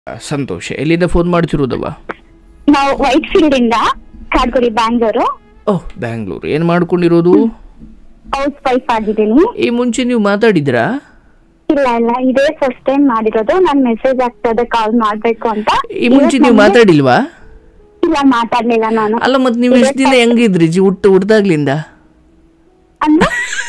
ಸಂತೋಷ ಎಲ್ಲಿಂದ ಫೋನ್ ಮಾಡ್ತಿರೋದವ್ವ ನಾವು white field ಇಂದ ಕಾಡ್ಗುಡಿ ಬ್ಯಾಂಗ್ಳೂರು ಓಹ್ ಬ್ಯಾಂಗ್ಳೂರು ಏನು ಮಾಡ್ಕೊಂಡಿರೋದು ಹೌಸ್ ವೈಫ್ ಆಗಿದ್ದೀನಿ ಈ ಮುಂಚೆ ನೀವು ಮಾತಾಡಿದ್ರಾ ಇಲ್ಲ ಇಲ್ಲ ಇದೇ ಫಸ್ಟ್ ಟೈಮ್ ಮಾಡಿರೋದು ನಾನ್ ಮೆಸೇಜ್ ಆಗ್ತದೆ ಕಾಲ್ ಮಾಡ್ಬೇಕು ಅಂತ ಈ ಮುಂಚೆ ನೀವು ಮಾತಾಡಿಲ್ವಾ ಇಲ್ಲ ಮಾತಾಡ್ಲಿಲ್ಲ ನಾನು ಅಲ್ಲ ಮತ್ತೆ ನೀವು ಎಷ್ಟು ದಿನ ಹೆಂಗಿದ್ರಿ ಜಿ ಹುಟ್ಟು ಹುಡ್ದಾಗ್ಲಿಂದ ಅಂದ್ರೆ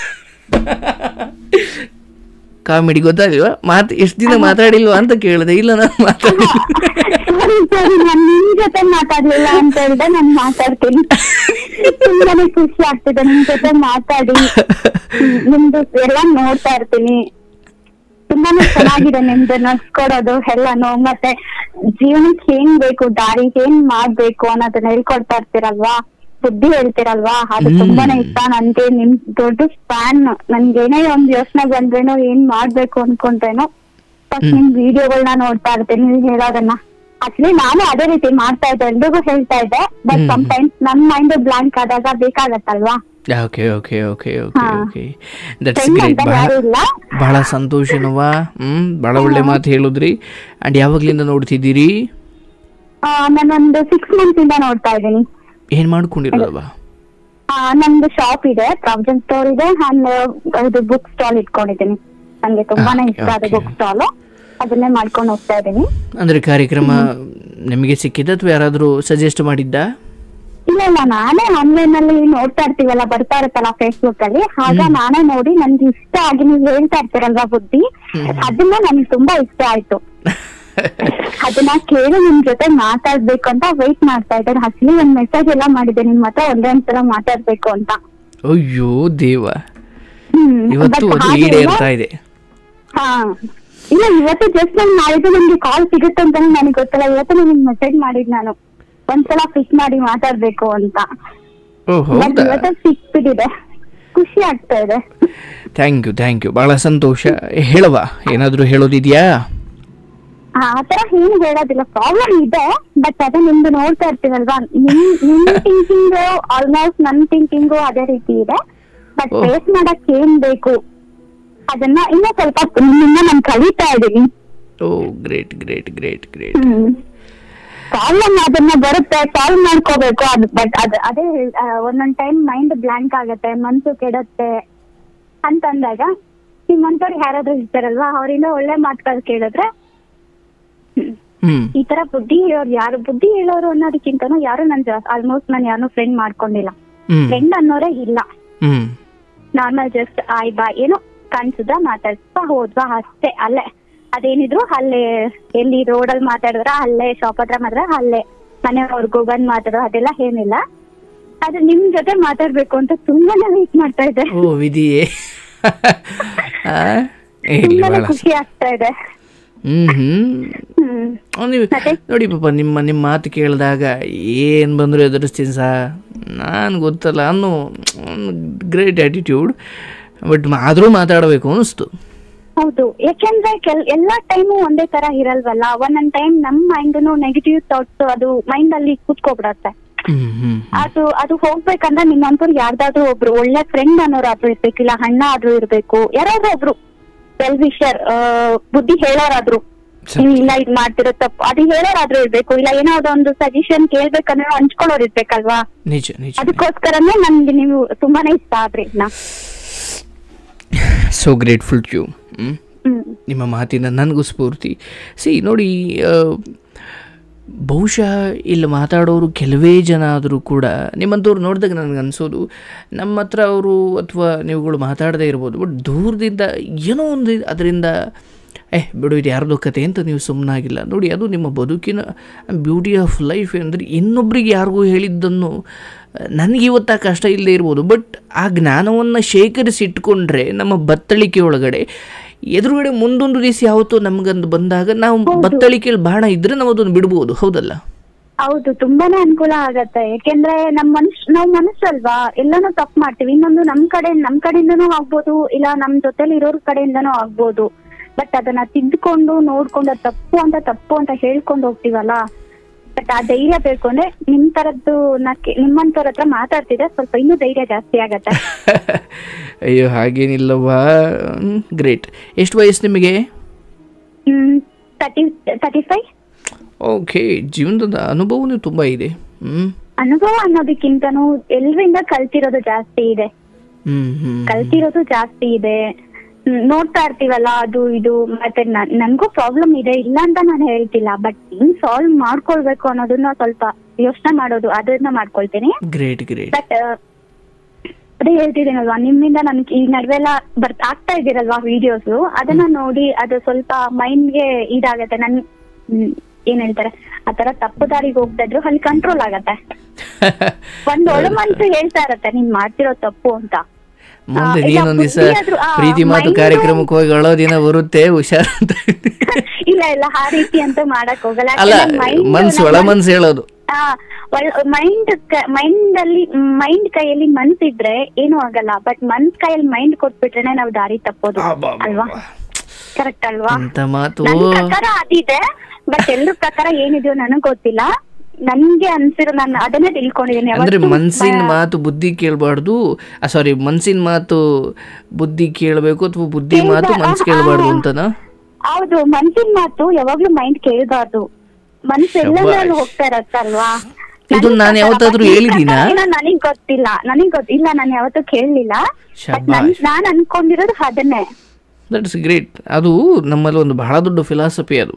ಕಾಮಿಡಿ ಗೊತ್ತಾಗಿಲ್ವಾ ಮಾತು ಎಷ್ಟು ದಿನ ಮಾತಾಡಿಲ್ವಾ ಅಂತ ಕೇಳಿದೆ ಇಲ್ಲ ನಾನು ಮಾತಾಡಿಲ್ಲ ಸರಿ ಸರಿ ನಾನ್ ನಿಮ್ ಜೊತೆ ಮಾತಾಡ್ಲಿಲ್ಲ ಅಂತ ಹೇಳ್ದೆ ನಾನ್ ಮಾತಾಡ್ತೀನಿ ತುಂಬಾನೇ ಖುಷಿ ಆಗ್ತಿದೆ ನಿಮ್ ಜೊತೆ ಮಾತಾಡಿ ಹ್ಮ್, ನಿಮ್ದು ಎಲ್ಲ ನೋಡ್ತಾ ಇರ್ತೀನಿ ತುಂಬಾನೇ ಚೆನ್ನಾಗಿದೆ ನಿಮ್ದು ನಡ್ಸ್ಕೊಡೋದು ಎಲ್ಲಾನು ಮತ್ತೆ ಜೀವನಕ್ಕೆ ಏನ್ ಬೇಕು ದಾರಿ ಏನ್ ಮಾಡ್ಬೇಕು ಅನ್ನೋದನ್ನ ಹೇಳ್ಕೊಡ್ತಾ ಇರ್ತೀರಲ್ವಾ ಬುದ್ಧಿ ಹೇಳ್ತೀರಲ್ವಾ ಅದು ಹ್ಮ್. ತುಂಬಾನೇ ಇಷ್ಟ ನನ್ಗೆ ನಿಮ್ ದೊಡ್ಡ ಫ್ಯಾನ್ ನನ್ಗೆ ಏನೇ ಒಂದ್ ಯೋಚನೆ ಬಂದ್ರೇನೋ ಏನ್ ಮಾಡ್ಬೇಕು ಅನ್ಕೊಂಡ್ರೇನೋ ಫಸ್ಟ್ ನಿಮ್ ವಿಡಿಯೋಗಳನ್ನ ನೋಡ್ತಾ ಇರ್ತೀನಿ ನೀವ್ ಹೇಳೋದನ್ನ ಆಕ್ಚುಲಿ ನಾನು ಅದೇ ರೀತಿ ಮಾಡ್ತಾ ಇದ್ದೆ ಎಲ್ರಿಗೂ ಹೇಳ್ತಾ ಇದ್ದೆ ಬಟ್ ಹ್ಮ್. ಟೈಮ್ಸ್ ನನ್ ಮೈಂಡ್ ಬ್ಲಾಂಕ್ ಆದಾಗ ಬೇಕಾಗತ್ತಲ್ವಾ ಓಕೆ ಓಕೆ ಓಕೆ ಓಕೆ ಹಾ. ಓಕೆ ದಟ್ಸ್ Friend ಗ್ರೇಟ್ ಅಂತ ಬಹಳ ಯಾರು ಇಲ್ಲ ಬಹಳ ಸಂತೋಷನವ್ವ ಹ್ಮ್ ಬಹಳ ಒಳ್ಳೆ ಮಾತು ಹೇಳಿದ್ರಿ ಅಂಡ್ ಯಾವಾಗ್ಲಿಂದ ನೋಡ್ತಿದ್ದೀರಿ ಆ, ನಾನೊಂದು ಸಿಕ್ಸ್ ಮಂತ್ಸ್ ಇಂದ ನೋಡ್ತಾ ಇದ್ದೀನಿ ಏನ್ ಮಾಡ್ಕೊಂಡಿರೋದವ್ವ ಆ, ನಂದು ಶಾಪ್ ಇದೆ ಪ್ರಾವಿಜನ್ ಸ್ಟೋರ್ ಇದೆ ಅಂಡ್ ಇದು ಬುಕ್ ಸ್ಟಾಲ್ ಇಟ್ಕೊಂಡಿದ್ದೀನಿ ನಂಗೆ ತುಂಬಾನೇ Ah, ಇಷ್ಟ ಅದು okay. ಬುಕ್ ಸ್ಟಾಲ್ ಅದನ್ನೇ ಮಾಡ್ಕೊಂಡು ಹೋಗ್ತಾ ಇದ್ದೀನಿ ಅಂದ್ರೆ ಕಾರ್ಯಕ್ರಮ ನಿಮಗೆ ಸಿಕ್ಕಿದ ಅಥವಾ ಯಾರಾದರೂ ಸಜೆಸ್ಟ್ ಮಾಡಿದ್ದ ಇಲ್ಲ ಇಲ್ಲ ನಾನೇ ಆನ್ಲೈನ್ ಅಲ್ಲಿ ನೋಡ್ತಾ ಇರ್ತೀವಲ್ಲ ಬರ್ತಾ ಇರುತ್ತಲ್ಲ ಫೇಸ್ಬುಕ್ ಅಲ್ಲಿ ಆಗ ನಾನೇ ನೋಡಿ ನನ್ಗೆ ಇಷ್ಟ ಆಗಿ ನೀವು ಹೇಳ್ತಾ ಇರ್ತೀರಲ್ವಾ ಬುದ್ಧಿ ಅದನ್ನ ನನ್ಗೆ ತುಂಬಾ ಇಷ್ಟ ಆಯ್ತು ಅದನ್ನ ಕೇಳಿ ನಿಮ್ ಜೊತೆ ಮಾತಾಡ್ಬೇಕು ಅಂತ ವೆಯ್ಟ್ ಮಾಡ್ತಾ ಇದ್ದಾರೆ ಅಸಲಿ ಒಂದ್ ಮೆಸೇಜ್ ಎಲ್ಲ ಮಾಡಿದೆ ನಿಮ್ ಹತ್ರ ಒಂದೇ ಒಂದ್ಸಲ ಮಾತಾಡ್ಬೇಕು ಅಂತ ಅಯ್ಯೋ ದೇವ ಹ್ಮ್ ಇವತ್ತು but ಅದು ಹಾಗೆ ಈಡೇರ್ತಾ ಇದೆ ಹಾ ಇಲ್ಲ ಇವತ್ತು ಜಸ್ಟ್ ನಾನು ಮಾಡಿದ್ದು ನಿಮ್ಗೆ ಕಾಲ್ ಸಿಗುತ್ತೆ ಅಂತ ನನಗೆ ಗೊತ್ತಿಲ್ಲ ಇವತ್ತು ನಿಮ್ಗೆ ಮೆಸೇಜ್ ಮಾಡಿದ್ ನಾನು ಒಂದ್ಸಲ ಫಿಕ್ಸ್ ಮಾಡಿ ಮಾತಾಡ್ಬೇಕು ಅಂತ ಓ ಬಟ್ ಹೌದಾ ಇವತ್ತು ಸಿಕ್ಬಿಟ್ಟಿದೆ ಖುಷಿ ಆಗ್ತಾ ಇದೆ ಥ್ಯಾಂಕ್ ಯು ಥ್ಯಾಂಕ್ ಯು ಬಹಳ ಸಂತೋಷ ಹೇಳವ ಏನಾದರೂ ಹೇಳೋದಿದ್ಯಾ ಆ ತರ ಏನು ಹೇಳೋದಿಲ್ಲ ಪ್ರಾಬ್ಲಮ್ ಇದೆ ಬಟ್ ಅದೇ ನಿಮ್ದು ನೋಡ್ತಾ ಇರ್ತೀವಲ್ವಾ ನಿಮ್ ನಿಮ್ ಥಿಂಕಿಂಗ್ ಆಲ್ಮೋಸ್ಟ್ ನನ್ ಥಿಂಕಿಂಗು ಅದೇ ರೀತಿ ಇದೆ ಬಟ್ ಓ. ಫೇಸ್ ಮಾಡಕ್ ಏನ್ ಬೇಕು ಅದನ್ನ ಇನ್ನೂ ಸ್ವಲ್ಪ ನಿಮ್ಮಿಂದ ನಾನು ಕಲಿತಾ ಇದ್ದೀನಿ oh great great great great hmm problem ಅದನ್ನ ಬರುತ್ತೆ ಸಾಲ್ವ್ ಮಾಡ್ಕೋಬೇಕು ಅದು ಬಟ್ ಅದ್ ಅದೇ ಹೇಳ್- ಆ, ಒಂದೊಂದ್ ಟೈಮ್ ಮೈಂಡ್ ಬ್ಲಾಂಕ್ ಆಗತ್ತೆ ಮನ್ಸು ಕೆಡತ್ತೆ ಅಂತಂದಾಗ ನಿಮ್ಮಂತವ್ರು ಯಾರಾದ್ರೂ ಇರ್ತಾರಲ್ವಾ ಅವರಿಂದ ಒಳ್ಳೆ ಮಾತುಗಳು ಕೇಳಿದ್ರೆ ಹ್ಮ್ ಈ ತರ ಬುದ್ಧಿ ಹೇಳೋರು ಯಾರು ಬುದ್ಧಿ ಹೇಳೋರು ಅನ್ನೋದಕ್ಕಿಂತನೂ ಯಾರು ನನ್ ಆಲ್ಮೋಸ್ಟ್ ನಾನು ಯಾರು ಫ್ರೆಂಡ್ ಮಾಡ್ಕೊಂಡಿಲ್ಲ ಹ್ಮ್ ಫ್ರೆಂಡ್ ಅನ್ನೋರೇ ಇಲ್ಲ ಹ್ಮ್ ನಾರ್ಮಲ್ ಜಸ್ಟ್ ಆಯ್ ಬಾ ಏನೋ ಕಾಣಿಸುದ ಮಾತಾಡ್ತಾ ಹೋದ್ವಾ ಅಷ್ಟೇ ಅಲ್ಲೇ ಅದೇನಿದ್ರು ಅಲ್ಲೇ ಎಲ್ಲಿ ರೋಡಲ್ಲಿ ಮಾತಾಡಿದ್ರ ಅಲ್ಲೇ ಶಾಪ್ ಹತ್ರ ಮಾತ್ರ ಅಲ್ಲೇ ಮನೆಯವ್ರಿಗೂ ಬಂದ್ ಮಾತಾಡೋ ಅದೆಲ್ಲ ಏನಿಲ್ಲ ಆದ್ರೆ ನಿಮ್ ಜೊತೆ ಮಾತಾಡ್ಬೇಕು ಅಂತ ತುಂಬಾನೇ ವೇಟ್ ಮಾಡ್ತಾ ಇದ್ದೆ ಓ ವಿಧಿಯೇ ಆ, ಇರ್ಲಿ ತುಂಬಾನೇ ಬಹಳ ಖುಷಿ ಆಗ್ತಾ ಇದೆ ಹ್ಮ್ ಹ್ಮ್ ಹ್ಮ್ ಅವ್ನು ನೀವು ಮತ್ತೆ? ನೋಡಿ ಪಾಪ ನಿಮ್ಮ ನಿಮ್ಮ ಮಾತು ಕೇಳಿದಾಗ ಏನು ಬಂದರೂ ಎದುರಿಸ್ತೀನಿ ಸಾ ನಾನು ಗೊತ್ತಲ್ಲ ಅನ್ನೋ ಗ್ರೇಟ್ ಆ್ಯಟಿಟ್ಯೂಡ್ ಬಟ್ ಆದರೂ ಮಾತಾಡಬೇಕು ಅನಿಸ್ತು ಹೌದು ಯಾಕೆಂದ್ರೆ ಕೆಲ್ ಎಲ್ಲಾ ಟೈಮು ಒಂದೇ ತರ ಇರಲ್ವಲ್ಲ ಒಂದೊಂದ್ ಟೈಮ್ ನಮ್ ಮೈಂಡ್ ನೆಗೆಟಿವ್ ಥಾಟ್ಸ್ ಅದು ಮೈಂಡ್ ಅಲ್ಲಿ ಕೂತ್ಕೊಬಿಡತ್ತೆ ಹ್ಮ್ ಹ್ಮ್ ಅದು ಅದು ಹೋಗ್ಬೇಕಂದ್ರೆ ನಿಮ್ಮಂತವ್ರು ಯಾರ್ದಾದ್ರೂ ಒಬ್ರು ಒಳ್ಳೆ ಫ್ರೆಂಡ್ ಅನ್ನೋರಾದ್ರೂ ಇರ್ಬೇಕು ಇಲ್ಲ ಅಣ್ಣ ಆದ್ರೂ ಇರ್ಬೇಕು ಯಾರಾದ್ರೂ ಒಬ್ರು ವೆಲ್ ವಿಷರ್ ಬುದ್ಧಿ ಹೇಳೋರಾದ್ರು ಸತ್ಯ. ನೀವು ಇಲ್ಲ ಇದ್ ಮಾಡ್ತಿರೋ ತಪ್ಪು ಅದು ಹೇಳೋರಾದ್ರೂ ಇರ್ಬೇಕು ಇಲ್ಲ ಏನೋ ಒಂದು ಸಜೆಷನ್ ಕೇಳ್ಬೇಕಂದ್ರೆ ಹಂಚ್ಕೊಳ್ಳೋರು ಇರ್ಬೇಕಲ್ವಾ ನಿಜ ನಿಜ ಅದಕ್ಕೋಸ್ಕರನೇ ನನ್ಗೆ ನೀವು ತುಂಬಾನೇ ಇಷ್ಟ ಆದ್ರಿ ನಾ so grateful to you hmm hmm ನಿಮ್ಮ ಮಾತಿನ ನನಗೂ ಸ್ಫೂರ್ತಿ ಸಿ ನೋಡಿ ಆ, ಬಹುಶಃ ಇಲ್ಲಿ ಮಾತಾಡೋರು ಕೆಲವೇ ಜನ ಆದರೂ ಕೂಡ ನಿಮ್ಮಂಥವ್ರು ನೋಡಿದಾಗ ನನಗೆ ಅನಿಸೋದು ನಮ್ಮ ಹತ್ರ ಅವರು ಅಥವಾ ನೀವುಗಳು ಮಾತಾಡದೇ ಇರ್ಬೋದು ಬಟ್ ದೂರದಿಂದ ಏನೋ ಒಂದು ಅದರಿಂದ ಏ ಬಿಡು ಇದು ಯಾರ್ದೋ ಕತೆ ಅಂತ ನೀವು ಸುಮ್ಮನಾಗಿಲ್ಲ ನೋಡಿ ಅದು ನಿಮ್ಮ ಬದುಕಿನ ಬ್ಯೂಟಿ ಆಫ್ ಲೈಫ್ ಅಂದರೆ ಇನ್ನೊಬ್ರಿಗೆ ಯಾರಿಗೂ ಹೇಳಿದ್ದನ್ನು ನನಗೆ ಇವತ್ತು ಆ ಕಷ್ಟ ಇಲ್ಲದೆ ಇರ್ಬೋದು ಬಟ್ ಆ ಜ್ಞಾನವನ್ನು ಶೇಖರಿಸಿ ಇಟ್ಕೊಂಡ್ರೆ ನಮ್ಮ ಬತ್ತಳಿಕೆ ಒಳಗಡೆ ಎದುರುಗಡೆ ಮುಂದೊಂದು ದಿವಸ ಯಾವತ್ತೋ ನಮಗಂದು ಬಂದಾಗ ನಾವು ಬತ್ತಳಿಕೆಯಲ್ಲಿ ಬಾಣ ಇದ್ದರೆ ನಾವು ಅದನ್ನು ಬಿಡ್ಬೋದು ಹೌದಲ್ಲ ಹೌದು ತುಂಬಾನೇ ಅನುಕೂಲ ಆಗತ್ತೆ ಯಾಕೆಂದ್ರೆ ನಮ್ ಮನುಷ್ಯ ನಾವ್ ಮನುಷ್ಯಲ್ವಾ ಎಲ್ಲಾನು ತಪ್ಪು ಮಾಡ್ತೀವಿ ಇನ್ನೊಂದು ನಮ್ ಕಡೆ ನಮ್ ಕಡೆಯಿಂದನೂ ಆಗ್ಬೋದು ಇಲ್ಲ ನಮ್ ಜೊತೆಲಿ ಇರೋರ್ ಕಡೆಯಿಂದನೂ ಆಗ್ಬೋದು ಬಟ್ ಅದನ್ನ ತಿದ್ದುಕೊಂಡು ನೋಡ್ಕೊಂಡು ಅದ್ ತಪ್ಪು ಅಂತ ತಪ್ಪು ಅಂತ ಹೇಳ್ಕೊಂಡು ಹೋಗ್ತೀವಲ್ಲ ಬಟ್ ಆ ಧೈರ್ಯ ಬೇಕು ಅಂದ್ರೆ ನಿಮ್ ತರದ್ದು ನಕ್ಕೆ ನಿಮ್ಮಂತವ್ರ ಹತ್ರ ಮಾತಾಡ್ತಿದ್ರೆ ಸ್ವಲ್ಪ ಇನ್ನೂ ಧೈರ್ಯ ಜಾಸ್ತಿ ಆಗತ್ತೆ ಅಯ್ಯೋ ಹಾಗೇನಿಲ್ಲವಾ ಗ್ರೇಟ್ ಎಷ್ಟು ವಯಸ್ಸು ನಿಮಗೆ hmm thirty thirty five okay ಜೀವನದ ಅನುಭವನೂ ತುಂಬ ಇದೆ ಹ್ಞೂ ಅನುಭವ ಅನ್ನೋದಕ್ಕಿಂತನೂ ಎಲ್ರಿಂದ ಕಲ್ತಿರೋದು ಜಾಸ್ತಿ ಇದೆ ಹ್ಞೂ ಹ್ಞೂ ಕಲ್ತಿರೋದು ಜಾಸ್ತಿ ಇದೆ ಹ್ಮ್, ನೋಡ್ತಾ ಇರ್ತೀವಲ್ಲ ಅದು ಇದು ಮತ್ತೆ ನನ್- ನನ್ಗೂ ಪ್ರಾಬ್ಲಮ್ ಇದೆ ಇಲ್ಲ ಅಂತ ನಾನು ಹೇಳ್ತಿಲ್ಲ ಬಟ್ ಹೆಂಗ್ ಸಾಲ್ವ್ ಮಾಡ್ಕೊಳ್ಬೇಕು ಅನ್ನೋದನ್ನ ಸ್ವಲ್ಪ ಯೋಚನೆ ಮಾಡೋದು ಅದನ್ನ ಮಾಡ್ಕೊಳ್ತೀನಿ ಗ್ರೇಟ್ ಗ್ರೇಟ್ ಬಟ್ ಅದೇ ಹೇಳ್ತಿದ್ದೀನಲ್ವಾ ನಿಮ್ಮಿಂದ ನನ್ಗೆ ಈ ನಡುವೆ ಎಲ್ಲ ಬರ್ತಾ ಆಗ್ತಾ ಇದ್ದೀರಲ್ವಾ ವಿಡಿಯೋಸ್ ಅದನ್ನ ನೋಡಿ ಅದು ಸ್ವಲ್ಪ ಮೈಂಡ್ಗೆ ಇದಾಗತ್ತೆ ನನ್ ಹ್ಮ್, ಏನ್ ಹೇಳ್ತಾರೆ ಆತರ ತಪ್ಪು ದಾರಿಗೆ ಹೋಗ್ತಾ ಇದ್ರು ಅಲ್ಲಿ ಕಂಟ್ರೋಲ್ ಆಗತ್ತೆ ಒಂದ್ ಒಳ ಮನ್ಸು ಹೇಳ್ತಾ ಇರತ್ತೆ ನೀನ್ ಮಾಡ್ತಿರೋ ತಪ್ಪು ಅಂತ ಮುಂದೆ ಆ, ಇಲ್ಲ, ನೀನೊಂದ್ ದಿವಸ ಬುದ್ಧಿ ಆದ್ರೂ, ಆ, ಪ್ರೀತಿ ಮಾತು mind- ಕಾರ್ಯಕ್ರಮಕ್ಕೆ ಹೋಗಿ ಅಳೋ ದಿನ ಬರುತ್ತೆ ಹುಷಾರ್ ಅಂತ ಇಲ್ಲ ಇಲ್ಲ ಆ ರೀತಿ ಅಂತ ಮಾಡಕ್ ಹೋಗಲ್ಲ ಅಲ್ಲ ಯಾಕಂದ್ರೆ mind ಮನ್ಸು ನಮ್ಮ- ಒಳ ಮನ್ಸು ಹೇಳೋದು ಮೈಂಡ್ ಮೈಂಡ್ ಅಲ್ಲಿ ಮೈಂಡ್ ಕೈಯಲ್ಲಿ ಮನ್ಸಿದ್ರೆ ಏನು ಆಗಲ್ಲ ಬಟ್ ಮನ್ಸ್ ಕೈಯಲ್ಲಿ ಮೈಂಡ್ ಕೊಟ್ಬಿಟ್ರೇನೆ ನಾವು ದಾರಿ ತಪ್ಪೋದು ಅಲ್ವಾ ಕರೆಕ್ಟ್ ಅಲ್ವಾ ಅಂತ ಮಾತು ನನ್ ಪ್ರಕಾರ ಅದಿದೆ ಬಟ್ ಎಲ್ರ ಪ್ರಕಾರ ಏನಿದೆಯೋ ನನಗ್ ಗೊತ್ತಿಲ್ಲ ನನ್ಗೆ ಅನ್ಸಿರೋ ನಾನು ಅದನ್ನೇ ತಿಳ್ಕೊಂಡಿದ್ದೀನಿ ಅಂದ್ರೆ ಯಾವತ್ತೂ ಮನ್ಸಿನ ಮ- ಮಾತು ಬುದ್ಧಿ ಕೇಳಬಾರ್ದು ಸಾರಿ ಮನ್ಸಿನ ಮಾತು ಬುದ್ಧಿ ಕೇಳಬೇಕು ಅಥವಾ ಬುದ್ಧಿ ಮಾತು ಕೇಳ್ಬಾ- ಮನ್ಸು ಕೇಳಬಾರ್ದು ಅಂತನಾ ಹೌದು ಮನ್ಸಿನ ಮಾತು ಯಾವಾಗ್ಲೂ ಮೈಂಡ್ ಕೇಳಬಾರ್ದು ಮನ್ಸು ಎಲ್ಲೆಲ್ಲ ಹೋಗ್ತಾ ಇರತ್ತಲ್ವಾ ಇದನ್ನ ನಾನ್ ಯಾವತ್ತಾದ್ರೂ ಹೇಳಿದೀನಾ? ನನಗ್ ಗೊತ್ತಿಲ್ಲ ನನಗ್ ಗೊತ್ತಿಲ್ಲ ನಾನು ಯಾವತ್ತೂ ಕೇಳಲಿಲ್ಲ ಬಟ್ ಶಬ್ಬಾಷ್. ನಾನ್ ಅನ್ಕೊಂಡಿರೋದು ಅದನ್ನೇ ದಟ್ಸ್ ಗ್ರೇಟ್ ಅದು ನಮ್ಮಲ್ಲಿ ಒಂದು ಬಹಳ ದೊಡ್ಡ ಫಿಲಾಸಫಿ ಅದು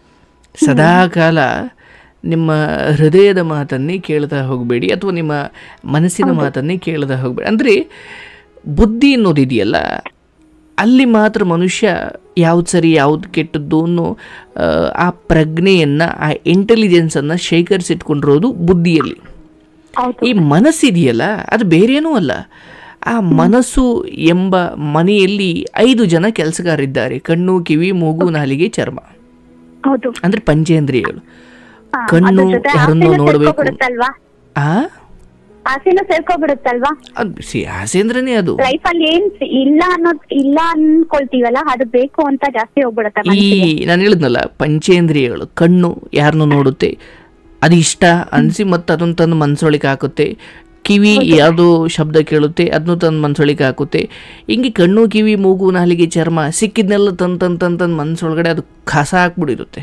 ಸದಾ ಕಾಲ ನಿಮ್ಮ ಹೃದಯದ ಮಾತನ್ನೇ ಕೇಳ್ತಾ ಹೋಗಬೇಡಿ ಅಥವಾ ನಿಮ್ಮ ಮನಸ್ಸಿನ ಮಾತನ್ನೇ ಕೇಳ್ತಾ ಹೋಗಬೇಡಿ ಅಂದರೆ ಬುದ್ಧಿ ಅನ್ನೋದಿದೆಯಲ್ಲ ಅಲ್ಲಿ ಮಾತ್ರ ಮನುಷ್ಯ ಯಾವ್ದು ಸರಿ ಯಾವ್ದು ಕೆಟ್ಟದ್ದು ಅನ್ನೋ ಆ, ಆ ಪ್ರಜ್ಞೆಯನ್ನು ಆ ಇಂಟೆಲಿಜೆನ್ಸನ್ನು ಶೇಖರಿಸಿಟ್ಕೊಂಡಿರೋದು ಬುದ್ಧಿಯಲ್ಲಿ ಹೌದು ಈ ಮನಸ್ಸಿದೆಯಲ್ಲ ಅದು ಬೇರೇನೂ ಅಲ್ಲ ಆ ಮನಸ್ಸು ಎಂಬ ಮನೆಯಲ್ಲಿ ಐದು ಜನ ಕೆಲಸಗಾರಿದ್ದಾರೆ ಕಣ್ಣು ಕಿವಿ ಮೂಗು ನಾಲಿಗೆ ಚರ್ಮ ಹೌದು ಅಂದ್ರೆ ಪಂಚೇಂದ್ರಿಯಗಳು ಹಾ, ಕಣ್ಣು ಅದ್ರ ಜೊತೆ ಯಾರನ್ನೋ ಆಸೆನೂ ನೋಡಬೇಕು ಸೇರ್ಕೊಬಿಡುತ್ತಲ್ವಾ ಆ ಆಸೆನೂ ಸೇರ್ಕೊಬಿಡುತ್ತಲ್ವಾ ಅದು ಸಿ ಆಸೆ ಅಂದ್ರೇನೆ ಅದು ಲೈಫ್ ಅಲ್ಲಿ ಏನ್ ಸಿ- ಇಲ್ಲ ಅನ್ನೋದ್ ಇಲ್ಲ ಅನ್ಕೊಳ್ತೀವಲ್ಲ ಅದು ಬೇಕು ಅಂತ ಜಾಸ್ತಿ ಹೋಗ್ಬಿಡುತ್ತೆ ಈ ಮನ್ಸಿಗೆ. ನಾನು ಹೇಳಿದ್ನಲ್ಲ ಪಂಚೇಂದ್ರಿಯಗಳು ಕಣ್ಣು ಯಾರನ್ನೋ ನೋಡುತ್ತೆ ಅದು ಇಷ್ಟ ಅನಿಸಿ ಮತ್ತೆ ಅದನ್ನು ತಂದು ಮನ್ಸೊಳಗೆ ಹಾಕುತ್ತೆ ಕಿವಿ ಯಾವುದೋ ಶಬ್ದ ಕೇಳುತ್ತೆ ಅದನ್ನು ತಂದು ಮನ್ಸೊಳಗೆ ಹಾಕುತ್ತೆ ಹಿಂಗೆ ಕಣ್ಣು ಕಿವಿ ಮೂಗು ನಾಲಿಗೆ ಚರ್ಮ ಸಿಕ್ಕಿದ್ನೆಲ್ಲ ತಂದು ತಂದು ತಂದು ತಂದು ಮನ್ಸೊಳಗಡೆ ಅದು ಕಸ ಹಾಕ್ಬಿಟ್ಟಿರುತ್ತೆ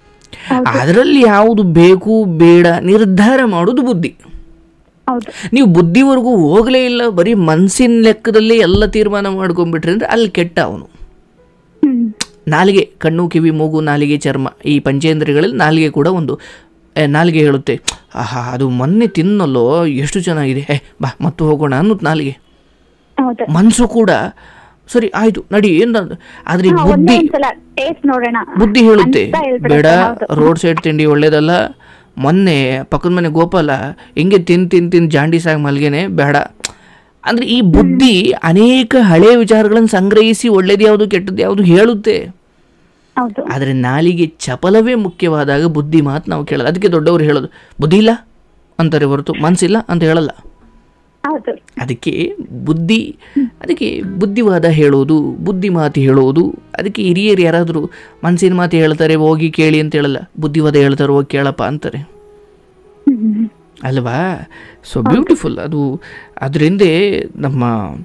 ಅದರಲ್ಲಿ ಯಾವುದು ಬೇಕು ಬೇಡ ನಿರ್ಧಾರ ಮಾಡೋದು ಬುದ್ಧಿ ಹೌದು ನೀವು ಬುದ್ಧಿವರೆಗೂ ಹೋಗಲೇ ಇಲ್ಲ ಬರೀ ಮನಸ್ಸಿನ ಲೆಕ್ಕದಲ್ಲಿ ಎಲ್ಲ ತೀರ್ಮಾನ ಮಾಡ್ಕೊಂಡ್ಬಿಟ್ರೆ ಅಂದರೆ ಅಲ್ಲಿ ಕೆಟ್ಟ ಅವನು ಹ್ಮ್ ನಾಲಿಗೆ ಕಣ್ಣು ಕಿವಿ ಮೂಗು ನಾಲಿಗೆ ಚರ್ಮ ಈ ಪಂಚೇಂದ್ರಿಯಗಳಲ್ಲಿ ನಾಲಿಗೆ ಕೂಡ ಒಂದು ಏ, ನಾಲಿಗೆ ಹೇಳುತ್ತೆ ಆಹಾ ಅದು ಮೊನ್ನೆ ತಿನ್ನಲ್ಲೋ ಎಷ್ಟು ಚೆನ್ನಾಗಿದೆ ಏ ಬಾ ಮತ್ತು ಹೋಗೋಣ ಅನ್ನೋದು ನಾಲಿಗೆ ಹೌದು ಮನಸ್ಸು ಕೂಡ ಸರಿ ಆಯ್ತು ನಡಿ ಏನು ಆದರೆ ಈ ಹಾ, ಒಂದೇ ಬುದ್ಧಿ ಒಂದ್ಸಲ ಟೇಸ್ಟ್ ನೋಡೋಣ ಬುದ್ಧಿ ಹೇಳುತ್ತೆ ಅಂತ ಹೇಳ್ಬಿಡುತ್ತೆ, ಬೇಡ ಹೌದು. ರೋಡ್ ಸೈಡ್ ತಿಂಡಿ ಒಳ್ಳೇದಲ್ಲ ಮೊನ್ನೆ ಪಕ್ಕದ ಮನೆ ಗೋಪಾಲ ಹಿಂಗೆ ತಿನ್ ತಿನ್ ತಿನ್ ಜಾಂಡೀಸಾಗಿ ಮಲ್ಗೆನೆ ಬೇಡ ಅಂದ್ರೆ ಈ ಬುದ್ಧಿ ಅನೇಕ ಹಳೆಯ ವಿಚಾರಗಳನ್ನು ಸಂಗ್ರಹಿಸಿ ಒಳ್ಳೇದು ಯಾವುದು ಕೆಟ್ಟದ್ದು ಯಾವುದು ಹೇಳುತ್ತೆ ಹೌದು ಆದರೆ ನಾಲಿಗೆ ಚಪಲವೇ ಮುಖ್ಯವಾದಾಗ ಬುದ್ಧಿ ಮಾತು ನಾವು ಕೇಳಲ್ಲ ಅದಕ್ಕೆ ದೊಡ್ಡವರು ಹೇಳೋದು ಬುದ್ಧಿ ಇಲ್ಲ ಅಂತಾರೆ ಹೊರತು ಮನಸ್ಸಿಲ್ಲ ಅಂತ ಹೇಳಲ್ಲ ಹೌದು ಅದಕ್ಕೆ ಬುದ್ಧಿ ಅದಕ್ಕೆ ಬುದ್ಧಿವಾದ ಹೇಳೋದು ಬುದ್ಧಿ ಮಾತು ಹೇಳೋದು ಅದಕ್ಕೆ ಹಿರಿಯರು ಯಾರಾದರೂ ಮನಸ್ಸಿನ ಮಾತು ಹೇಳ್ತಾರೆ ಹೋಗಿ ಕೇಳಿ ಅಂತ ಹೇಳಲ್ಲ ಬುದ್ಧಿವಾದ ಹೇಳ್ತಾರೆ ಹೋಗಿ ಕೇಳಪ್ಪ ಅಂತಾರೆ ಹ್ಮ್. ಅಲ್ವಾ ಸೊ ಬ್ಯೂಟಿಫುಲ್ ಅದು ಅದರಿಂದ ನಮ್ಮ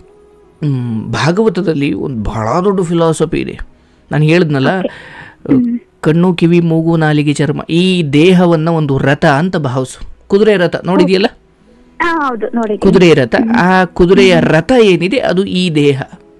ಮ್, ಭಾಗವತದಲ್ಲಿ ಒಂದು ಬಹಳ ದೊಡ್ಡ ಫಿಲಾಸಫಿ ಇದೆ ನಾನು ಹೇಳಿದ್ನಲ್ಲ ಕಣ್ಣು ಕಿವಿ ಮೂಗು ನಾಲಿಗೆ ಚರ್ಮ ಈ ದೇಹವನ್ನು ಒಂದು ರಥ ಅಂತ ಭಾವಿಸು ಕುದುರೆ ರಥ ನೋಡಿದೆಯಲ್ಲ ಹಾ ಹೌದು ನೋಡಿ ಕುದುರೆ ರಥ ಆ ಕುದುರೆಯ ರಥ ಏನಿದೆ ಅದು ಈ ದೇಹ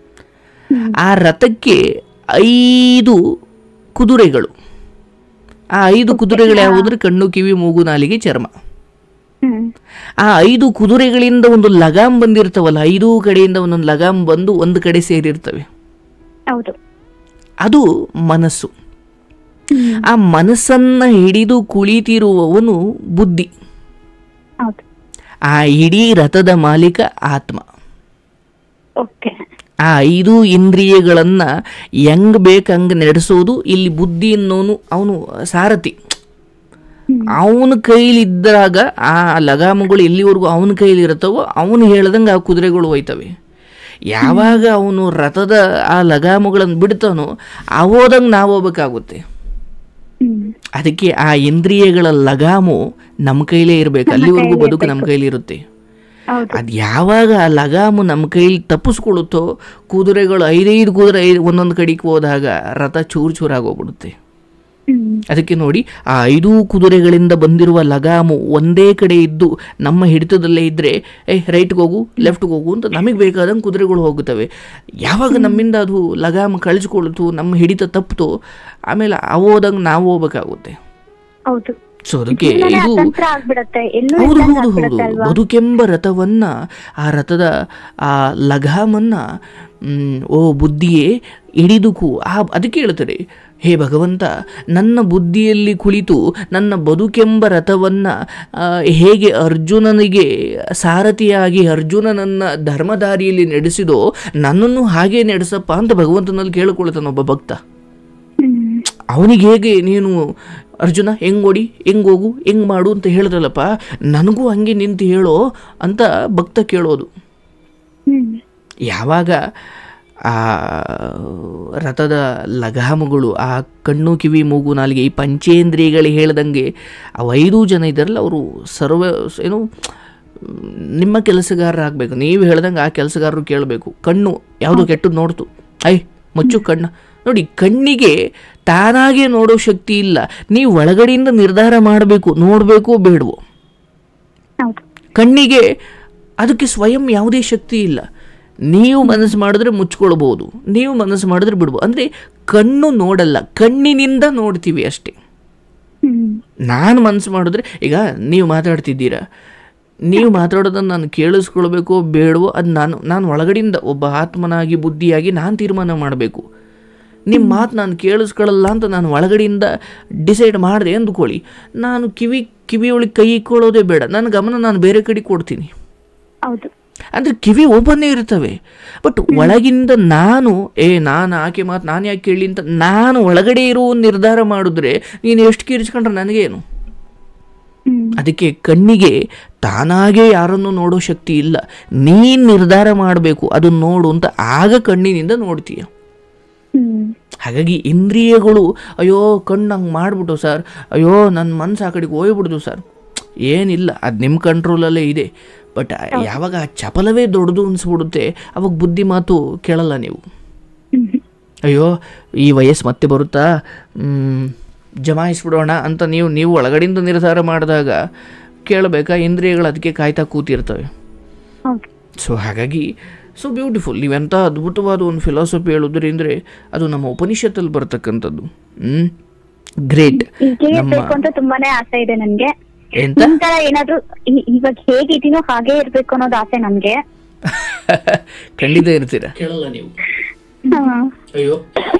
ಆ ರಥಕ್ಕೆ ಐದು ಕುದುರೆಗಳು ಆ ಐದು ಕುದುರೆಗಳು ಯಾವುದಂದ್ರೆ ಕಣ್ಣು ಕಿವಿ ಮೂಗು ನಾಲಿಗೆ ಚರ್ಮ ಹ್ಮ್ ಆ ಐದು ಕುದುರೆಗಳಿಂದ ಒಂದು ಲಗಾಮ್ ಬಂದಿರ್ತವಲ್ಲ ಐದು ಕಡೆಯಿಂದ ಒಂದೊಂದು ಲಗಾಮ್ ಬಂದು ಒಂದು ಕಡೆ ಸೇರಿರ್ತವೆ ಹೌದು ಅದು ಮನಸ್ಸು ಹ್ಮ್ ಆ ಮನಸ್ಸನ್ನ ಹಿಡಿದು ಕುಳಿತಿರುವವನು ಬುದ್ಧಿ ಹೌದು ಆ ಇಡೀ ರಥದ ಮಾಲೀಕ ಆತ್ಮ ಓಕೆ ಆ ಐದು ಇಂದ್ರಿಯಗಳನ್ನು ಹೆಂಗ್ ಬೇಕಂಗೆ ನಡೆಸೋದು ಇಲ್ಲಿ ಬುದ್ಧಿ ಅನ್ನೋನು ಅವನು ಸಾರಥಿ ಅವನ ಕೈಲಿದ್ದಾಗ ಆ ಲಗಾಮಗಳು ಎಲ್ಲಿವರೆಗೂ ಅವನ ಕೈಲಿರುತ್ತವೋ ಅವನು ಹೇಳ್ದಂಗೆ ಆ ಕುದುರೆಗಳು ಹೋಯ್ತವೆ ಯಾವಾಗ ಅವನು ರಥದ ಆ ಲಗಾಮಗಳನ್ನು ಬಿಡ್ತಾನೋ ಆಗೋದಂಗೆ ನಾವು ಹೋಗ್ಬೇಕಾಗುತ್ತೆ ಹ್ಮ್ ಅದಕ್ಕೆ ಆ ಇಂದ್ರಿಯಗಳ ಲಗಾಮು ನಮ್ಮ ಕೈಲೇ ಇರಬೇಕು ಅಲ್ಲಿವರೆಗೂ ಬದುಕು ನಮ್ಮ ಕೈಲಿ ಇರುತ್ತೆ ಹೌದು ಅದು ಯಾವಾಗ ಆ ಲಗಾಮು ನಮ್ಮ ಕೈಲಿ ತಪ್ಪಿಸ್ಕೊಳ್ಳುತ್ತೋ ಕುದುರೆಗಳು ಐದೈದು ಕುದುರೆ ಐದು ಒಂದೊಂದು ಕಡೆಗೆ ಹೋದಾಗ ರಥ ಚೂರು ಚೂರಾಗೋಗ್ಬಿಡುತ್ತೆ ಹ್ಮ್ ಅದಕ್ಕೆ ನೋಡಿ ಆ ಐದೂ ಕುದುರೆಗಳಿಂದ ಬಂದಿರುವ ಲಗಾಮು ಒಂದೇ ಕಡೆ ಇದ್ದು ನಮ್ಮ ಹಿಡಿತದಲ್ಲೇ ಇದ್ದರೆ ಏ ರೈಟ್ಗೆ ಹೋಗು ಲೆಫ್ಟ್ಗೆ ಹೋಗು ಅಂತ ನಮಗೆ ಬೇಕಾದಂಗೆ ಕುದುರೆಗಳು ಹೋಗುತ್ತವೆ ಯಾವಾಗ ನಮ್ಮಿಂದ ಅದು ಲಗಾಮ ಕಳಿಸ್ಕೊಳ್ತು ನಮ್ಮ ಹಿಡಿತ ತಪ್ಪಿತು ಆಮೇಲೆ ಅವು ಹೋದಂಗೆ ನಾವು ಹೋಗ್ಬೇಕಾಗುತ್ತೆ ಹೌದು ಸೊ ಅದಕ್ಕೆ ಜೀವನನೇ ಇದು ಅತಂತ್ರ ಆಗ್ಬಿಡತ್ತೆ ಎಲ್ಲೂ ಹೌದು ಇಲ್ದಂಗ್ ಹೌದು ಹೌದು ಆಗ್ಬಿಡತ್ತೆ ಅಲ್ವಾ ಬದುಕೆಂಬ ರಥವನ್ನ ಆ ರಥದ ಆ ಲಗಾಮನ್ನ ಮ್, ಓ ಬುದ್ಧಿಯೇ ಹಿಡಿದುಕು ಆ ಅದಕ್ಕೆ ಹೇಳ್ತಾರೆ ಹೇ ಭಗವಂತ ನನ್ನ ಬುದ್ಧಿಯಲ್ಲಿ ಕುಳಿತು ನನ್ನ ಬದುಕೆಂಬ ರಥವನ್ನ ಆ, ಹೇಗೆ ಅರ್ಜುನನಿಗೆ ಸಾರಥಿಯಾಗಿ ಅರ್ಜುನನನ್ನ ಧರ್ಮದಾರಿಯಲ್ಲಿ ನಡೆಸಿದೋ ನನ್ನನ್ನು ಹಾಗೆ ನಡೆಸಪ್ಪ ಅಂತ ಭಗವಂತನಲ್ಲಿ ಕೇಳಿಕೊಳ್ತಾನೆ ಒಬ್ಬ ಭಕ್ತ ಹ್ಮ್ ಅವನಿಗೆ ಹೇಗೆ ನೀನು ಅರ್ಜುನ ಹೆಂಗ್ ಓಡಿ ಹೆಂಗ್ ಹೋಗು ಹೆಂಗ್ ಮಾಡು ಅಂತ ಹೇಳಿದ್ರಲ್ಲಪ್ಪ ನನಗೂ ಹಂಗೆ ನಿಂತು ಹೇಳೋ ಅಂತ ಭಕ್ತ ಕೇಳೋದು ಹ್ಮ್ ಯಾವಾಗ ಆ ರಥದ ಲಗಾಮಗಳು ಆ ಕಣ್ಣು ಕಿವಿ ಮೂಗು ನಾಲಿಗೆ ಈ ಪಂಚೇಂದ್ರಿಯಗಳು ಹೇಳ್ದಂಗೆ ಅವು ಐದು ಜನ ಇದ್ದಾರಲ್ಲ ಅವರು ಸರ್ವ ಏನು ನಿಮ್ಮ ಕೆಲಸಗಾರರಾಗಬೇಕು ನೀವು ಹೇಳ್ದಂಗೆ ಆ ಕೆಲಸಗಾರರು ಕೇಳಬೇಕು ಕಣ್ಣು ಯಾವುದು ಕೆಟ್ಟದ್ದು ನೋಡ್ತು ಐ ಮುಚ್ಚು ಕಣ್ಣು ನೋಡಿ ಕಣ್ಣಿಗೆ ತಾನಾಗೆ ನೋಡೋ ಶಕ್ತಿ ಇಲ್ಲ ನೀವು ಒಳಗಡೆಯಿಂದ ನಿರ್ಧಾರ ಮಾಡಬೇಕು ನೋಡಬೇಕು ಬೇಡವೋ ಹೌದು ಕಣ್ಣಿಗೆ ಅದಕ್ಕೆ ಸ್ವಯಂ ಯಾವುದೇ ಶಕ್ತಿ ಇಲ್ಲ ನೀವು ಮನಸ್ಸು ಮಾಡಿದ್ರೆ ಮುಚ್ಕೊಳ್ಬೋದು ನೀವು ಮನಸ್ಸು ಮಾಡಿದ್ರೆ ಬಿಡ್ಬೋದು ಅಂದರೆ ಕಣ್ಣು ನೋಡಲ್ಲ ಕಣ್ಣಿನಿಂದ ನೋಡ್ತೀವಿ ಅಷ್ಟೇ ಹ್ಮ್ ನಾನು ಮನಸ್ಸು ಮಾಡಿದ್ರೆ ಈಗ ನೀವು ಮಾತಾಡ್ತಿದ್ದೀರಾ ನೀವು ಮಾತಾಡೋದನ್ನು ನಾನು ಕೇಳಿಸ್ಕೊಳ್ಬೇಕೋ ಬೇಡವೋ ಅದು ನಾನು ನಾನು ಒಳಗಡೆಯಿಂದ ಒಬ್ಬ ಆತ್ಮನಾಗಿ ಬುದ್ಧಿಯಾಗಿ ನಾನು ತೀರ್ಮಾನ ಮಾಡಬೇಕು ನಿಮ್ಮ ಮಾತು ನಾನು ಕೇಳಿಸ್ಕೊಳ್ಳಲ್ಲ ಅಂತ ನಾನು ಒಳಗಡೆಯಿಂದ ಡಿಸೈಡ್ ಮಾಡಿದೆ ಅಂದ್ಕೊಳ್ಳಿ ನಾನು ಕಿವಿ ಕಿವಿಯೊಳಗೆ ಕೈ ಇಕ್ಕೊಳ್ಳೋದೇ ಬೇಡ ನನ್ನ ಗಮನ ನಾನು ಬೇರೆ ಕಡೆ ಕೊಡ್ತೀನಿ ಹೌದು ಅಂದರೆ ಕಿವಿ ಓಪನ್ನೇ ಇರ್ತವೆ ಬಟ್ ಒಳಗಿಂದ ನಾನು ಏ ನಾನು ಆಕೆ ಮಾತು ನಾನು ಯಾಕೆ ಕೇಳಿ ಅಂತ ನಾನು ಒಳಗಡೆ ಇರೋ ನಿರ್ಧಾರ ಮಾಡಿದ್ರೆ ನೀನು ಎಷ್ಟು ಕಿರಿಸ್ಕೊಂಡ್ರೆ ನನಗೇನು ಹ್ಮ್ ಅದಕ್ಕೆ ಕಣ್ಣಿಗೆ ತಾನಾಗೇ ಯಾರನ್ನು ನೋಡೋ ಶಕ್ತಿ ಇಲ್ಲ ನೀನು ನಿರ್ಧಾರ ಮಾಡಬೇಕು ಅದನ್ನು ನೋಡು ಅಂತ ಆಗ ಕಣ್ಣಿನಿಂದ ನೋಡ್ತೀಯ ಹ್ಮ್ ಹಾಗಾಗಿ ಇಂದ್ರಿಯಗಳು ಅಯ್ಯೋ ಕಣ್ಣು ಹಂಗೆ ಮಾಡಿಬಿಟ್ಟು ಸರ್ ಅಯ್ಯೋ ನನ್ನ ಮನಸ್ಸು ಆ ಕಡೆಗೆ ಹೋಗ್ಬಿಡ್ತು ಸರ್ ಏನಿಲ್ಲ ಅದು ನಿಮ್ಮ ಕಂಟ್ರೋಲಲ್ಲೇ ಇದೆ ಬಟ್ ಯಾವಾಗ ಆ ಚಪಲವೇ ದೊಡ್ಡದು ಅನಿಸ್ಬಿಡುತ್ತೆ ಅವಾಗ ಬುದ್ಧಿ ಮಾತು ಕೇಳಲ್ಲ ನೀವು ಹ್ಮ್ ಅಯ್ಯೋ ಈ ವಯಸ್ಸು ಮತ್ತೆ ಬರುತ್ತಾ ಮ್, ಜಮಾಯಿಸ್ಬಿಡೋಣ ಅಂತ ನೀವು ನೀವು ಒಳಗಡೆಯಿಂದ ನಿರ್ಧಾರ ಮಾಡಿದಾಗ ಕೇಳಬೇಕಾ ಇಂದ್ರಿಯಗಳು ಅದಕ್ಕೆ ಕಾಯ್ತಾ ಕೂತಿರ್ತವೆ ಹೌದು ಸೊ ಹಾಗಾಗಿ ಸೊ ಬ್ಯೂಟಿಫುಲ್ ನೀವೆಂಥ ಅದ್ಭುತವಾದ ಒಂದು ಫಿಲಾಸಫಿ ಹೇಳಿದ್ರಿ ಅಂದರೆ ಅದು ನಮ್ಮ ಉಪನಿಷತ್ತಲ್ಲಿ ಬರ್ತಕ್ಕಂಥದ್ದು ಹ್ಞೂ ಗ್ರೇಟ್ ಹೀಗೆ ನಮ್ಮ ಇರ್ಬೇಕು ಅಂತ ತುಂಬಾನೇ ಆಸೆ ಇದೆ ನನ್ಗೆ ಎಂತ ನಿಮ್ ತರ ಏನಾದ್ರು ಈ- ಇವಾಗ ಹೇಗಿದ್ದೀನೋ ಹಾಗೆ ಇರ್ಬೇಕು ಅನ್ನೋದು ಆಸೆ ನನ್ಗೆ ಖಂಡಿತ ಇರ್ತೀರಾ ಕೇಳಲ್ಲ ನೀವು ಹಾ. ಅಯ್ಯೋ